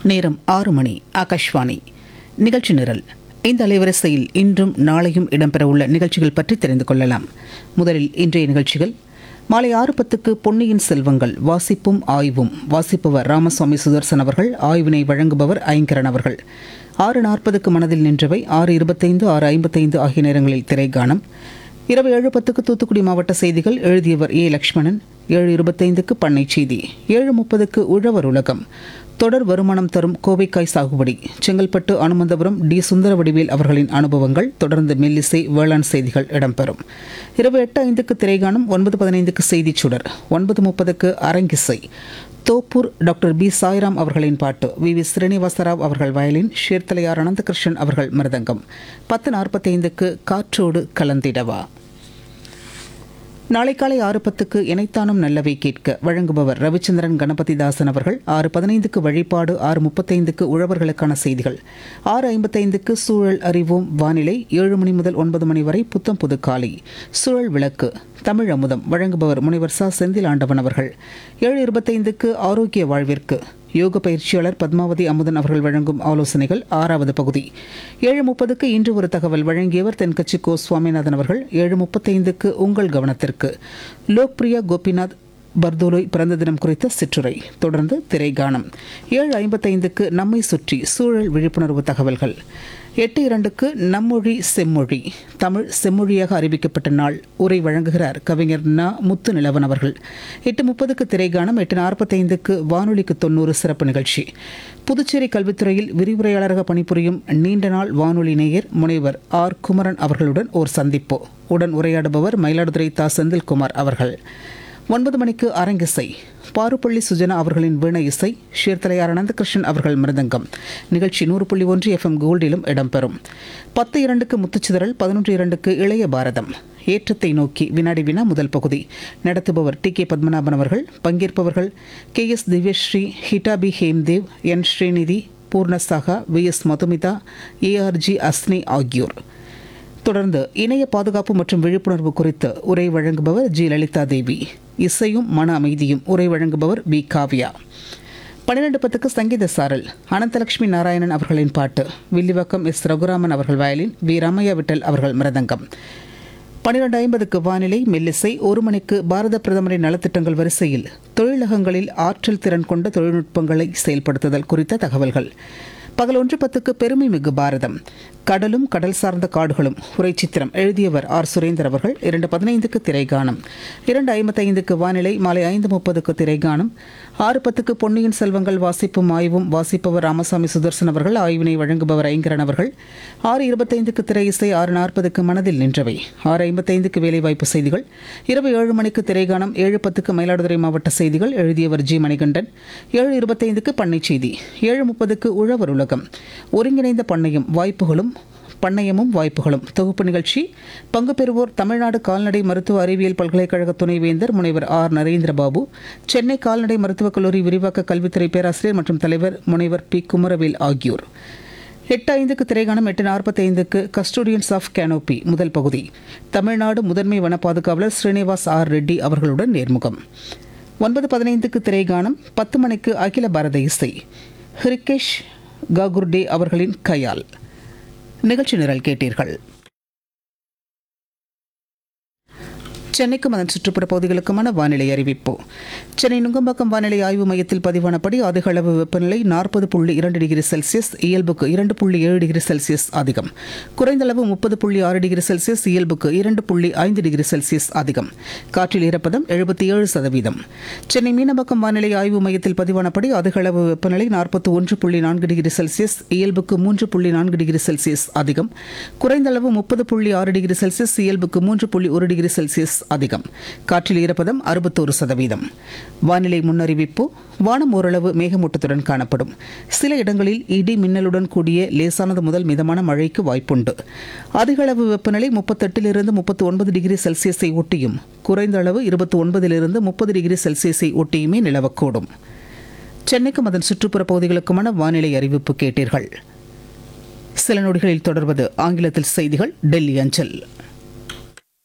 நேரம் ஆறு மணி ஆகாஷ்வாணி நிகழ்ச்சி நிரல் இந்த அலைவரிசையில் இன்றும் நாளையும் இடம்பெறவுள்ள நிகழ்ச்சிகள் பற்றி தெரிந்து கொள்ளலாம் முதலில் இன்றைய நிகழ்ச்சிகள் மாலை ஆறு பத்துக்கு பொன்னியின் செல்வங்கள் வாசிப்பும் ஆய்வும் வாசிப்பவர் ராமசுவாமி சுதர்சன் அவர்கள் ஆய்வினை வழங்குபவர் ஐங்கரன் அவர்கள் ஆறு நாற்பதுக்கு மனதில் நின்றவை ஆறு இருபத்தைந்து ஆறு ஐம்பத்தைந்து ஆகிய நேரங்களில் திரைகாணம் இரவு ஏழு பத்துக்கு தூத்துக்குடி மாவட்ட செய்திகள் எழுதியவர் ஏ லக்ஷ்மணன் ஏழு இருபத்தைந்துக்கு பண்ணை செய்தி ஏழு முப்பதுக்கு உழவர் உலகம் தொடர் வருமானம் தரும் கோவைக்காய் சாகுபடி செங்கல்பட்டு அனுமந்தபுரம் டி சுந்தரவடிவேல் அவர்களின் அனுபவங்கள் தொடர்ந்து மெல்லிசை வேளாண் செய்திகள் இடம்பெறும் இரவு எட்டு ஐந்துக்கு திரைகாணம் ஒன்பது பதினைந்துக்கு செய்திச் சுடர் ஒன்பது முப்பதுக்கு அரங்கிசை தோப்பூர் டாக்டர் பி சாய்ராம் அவர்களின் பாட்டு வி வி ஸ்ரீனிவாசராவ் அவர்கள் வயலின் ஷேர்த்தலையார் அனந்தகிருஷ்ணன் அவர்கள் மிருதங்கம் பத்து நாற்பத்தைந்துக்கு காற்றோடு கலந்திடவா நாளை காலை ஆறு பத்துக்கு இணைத்தானும் நல்லவை கேட்க வழங்குபவர் ரவிச்சந்திரன் கணபதிதாசன் அவர்கள் ஆறு பதினைந்துக்கு வழிபாடு ஆறு முப்பத்தைந்துக்கு உழவர்களுக்கான செய்திகள் ஆறு ஐம்பத்தைந்துக்கு சூழல் அறிவோம் வானிலை ஏழு மணி முதல் ஒன்பது மணி வரை புத்தம் புது காலை சூழல் விளக்கு தமிழ் அமுதம் வழங்குபவர் முனைவர் ச செந்தில் ஆண்டவன் அவர்கள் ஏழு இருபத்தைந்துக்கு ஆரோக்கிய வாழ்விற்கு யோக பயிற்சியாளர் பத்மாவதி அமுதன் அவர்கள் வழங்கும் ஆலோசனைகள் ஆறாவது பகுதி ஏழு முப்பதுக்கு இன்று ஒரு தகவல் வழங்கியவர் தென்கட்சி கோ சுவாமிநாதன் அவர்கள் ஏழு முப்பத்தைந்துக்கு உங்கள் கவனத்திற்கு லோக்பிரியா கோபிநாத் பர்தோலோய் பிறந்த தினம் குறித்த சிற்றுரை தொடர்ந்து திரைகானம் ஏழு ஐம்பத்தைந்துக்கு நம்மை சுற்றி சூழல் விழிப்புணர்வு தகவல்கள் எட்டு இரண்டுக்கு நம்மொழி செம்மொழி தமிழ் செம்மொழியாக அறிவிக்கப்பட்ட நாள் உரை வழங்குகிறார் கவிஞர் ந முத்து நிலவன் அவர்கள் எட்டு முப்பதுக்கு திரைகானம் எட்டு நாற்பத்தைந்துக்கு வானொலிக்கு தொண்ணூறு சிறப்பு நிகழ்ச்சி புதுச்சேரி கல்வித்துறையில் விரிவுரையாளராக பணிபுரியும் நீண்ட நாள் வானொலி நேயர் முனைவர் ஆர் குமரன் அவர்களுடன் ஓர் சந்திப்பு உடன் உரையாடுபவர் மயிலாடுதுறை தா செந்தில்குமார் அவர்கள் ஒன்பது மணிக்கு அரங்கிசை பாருப்பள்ளி சுஜனா அவர்களின் வீண இசை ஷீர்தலையார் அனந்தகிருஷ்ணன் அவர்கள் மிருதங்கம் நிகழ்ச்சி நூறு புள்ளி ஒன்று எஃப்எம் கோல்டிலும் இடம்பெறும் பத்து இரண்டுக்கு முத்துச்சிதறல் பதினொன்று இரண்டுக்கு இளைய பாரதம் ஏற்றத்தை நோக்கி வினாடி வினா முதல் பகுதி நடத்துபவர் டி கே பத்மநாபன் அவர்கள் பங்கேற்பவர்கள் கே எஸ் திவ்யஸ்ரீ ஹிட்டாபி ஹேம்தேவ் என் ஸ்ரீநிதி பூர்ணசாகா வி எஸ் மதுமிதா ஏஆர்ஜி அஸ்னி ஆகியோர் தொடர்ந்து இணைய பாதுகாப்பு மற்றும் விழிப்புணர்வு குறித்து உரை வழங்குபவர் ஜி லலிதா தேவி இசையும் மன அமைதியும் உரை வழங்குபவர் பி காவ்யா பன்னிரண்டு பத்துக்கு சங்கீத சாரல் அனந்தலட்சுமி நாராயணன் அவர்களின் பாட்டு வில்லிவாக்கம் எஸ் ரகுராமன் அவர்கள் வயலின் வி ராமையா விட்டல் அவர்கள் மிருதங்கம் பன்னிரண்டு ஐம்பதுக்கு வானிலை மெல்லிசை ஒரு மணிக்கு பாரத பிரதமரின் நலத்திட்டங்கள் வரிசையில் தொழிலகங்களில் ஆற்றல் திறன் கொண்ட தொழில்நுட்பங்களை செயல்படுத்துதல் குறித்த தகவல்கள் பகல் ஒன்று பத்துக்கு பெருமை மிகு பாரதம் கடலும் கடல் சார்ந்த காடுகளும் உரை சித்திரம் எழுதியவர் ஆர் சுரேந்தர் அவர்கள் இரண்டு பதினைந்துக்கு திரைகானம் இரண்டு ஐம்பத்தைந்துக்கு வானிலை மாலை ஐந்து முப்பதுக்கு திரைகானம் ஆறு பத்துக்கு பொன்னியின் செல்வங்கள் வாசிப்பும் ஆய்வும் வாசிப்பவர் ராமசாமி சுதர்சன் அவர்கள் ஆய்வினை வழங்குபவர் ஐங்கரன் அவர்கள் ஆறு இருபத்தைந்துக்கு திரை இசை ஆறு நாற்பதுக்கு மனதில் நின்றவை ஆறு ஐம்பத்தைந்துக்கு வேலைவாய்ப்பு செய்திகள் இரவு ஏழு மணிக்கு திரைகானம் ஏழு பத்துக்கு மயிலாடுதுறை மாவட்ட செய்திகள் எழுதியவர் ஜி மணிகண்டன் ஏழு இருபத்தைந்துக்கு பண்ணை செய்தி ஏழு முப்பதுக்கு உழவர் உலகம் ஒருங்கிணைந்த பண்ணையும் வாய்ப்புகளும் பண்ணையமும் வாய்ப்புகளும் தொகுப்பு நிகழ்ச்சி பங்கு பெறுவோர் தமிழ்நாடு கால்நடை மருத்துவ அறிவியல் பல்கலைக்கழக துணைவேந்தர் முனைவர் ஆர் நரேந்திரபாபு சென்னை கால்நடை மருத்துவக் கல்லூரி விரிவாக்க கல்வித்துறை பேராசிரியர் மற்றும் தலைவர் முனைவர் பி குமரவேல் ஆகியோர் எட்டு ஐந்துக்கு திரைகாணம் எட்டு நாற்பத்தைந்துக்கு கஸ்டோடியன்ஸ் ஆஃப் கேனோபி முதல் பகுதி தமிழ்நாடு முதன்மை வன பாதுகாவலர் ஸ்ரீனிவாஸ் ஆர் ரெட்டி அவர்களுடன் நேர்முகம் ஒன்பது பதினைந்துக்கு திரைகாணம் பத்து மணிக்கு அகில பாரத இசை ஹிரிகேஷ் காகுர்டே அவர்களின் கையால் நிகழ்ச்சி நிரல் கேட்டீர்கள் சென்னைக்கும் அதன் சுற்றுப்புற பகுதிகளுக்குமான வானிலை அறிவிப்பு சென்னை நுங்கம்பாக்கம் வானிலை ஆய்வு மையத்தில் பதிவானபடி அதிக அளவு வெப்பநிலை நாற்பது புள்ளி இரண்டு டிகிரி செல்சியஸ் இயல்புக்கு இரண்டு புள்ளி ஏழு டிகிரி செல்சியஸ் அதிகம் குறைந்த அளவு முப்பது புள்ளி ஆறு டிகிரி செல்சியஸ் இயல்புக்கு இரண்டு புள்ளி ஐந்து டிகிரி செல்சியஸ் அதிகம் காற்றில் ஈரப்பதம் எழுபத்தி ஏழு சதவீதம் சென்னை மீனம்பாக்கம் வானிலை ஆய்வு மையத்தில் பதிவானபடி அதிக அளவு வெப்பநிலை நாற்பத்தி ஒன்று புள்ளி நான்கு டிகிரி செல்சியஸ் இயல்புக்கு மூன்று புள்ளி நான்கு டிகிரி செல்சியஸ் அதிகம் குறைந்த அளவு முப்பது புள்ளி ஆறு டிகிரி செல்சியஸ் இயல்புக்கு மூன்று புள்ளி ஒரு டிகிரி செல்சியஸ் அதிகம் காற்றில் ஈரப்பதம் அறுபத்தோரு சதவீதம் வானிலை முன்னறிவிப்பு வானம் ஓரளவு மேகமூட்டத்துடன் காணப்படும் சில இடங்களில் இடி மின்னலுடன் கூடிய லேசானது முதல் மிதமான மழைக்கு வாய்ப்புண்டு அதிக அளவு வெப்பநிலை முப்பத்தெட்டிலிருந்து முப்பத்தி ஒன்பது டிகிரி செல்சியஸை ஒட்டியும் குறைந்த அளவு இருபத்தி ஒன்பதிலிருந்து முப்பது டிகிரி செல்சியஸை ஒட்டியுமே நிலவக்கூடும் சென்னைக்கும் அதன் சுற்றுப்புற பகுதிகளுக்குமான வானிலை அறிவிப்பு கேட்டீர்கள் சில நொடிகளில் தொடர்வது ஆங்கிலத்தில் செய்திகள் டெல்லி அஞ்சல்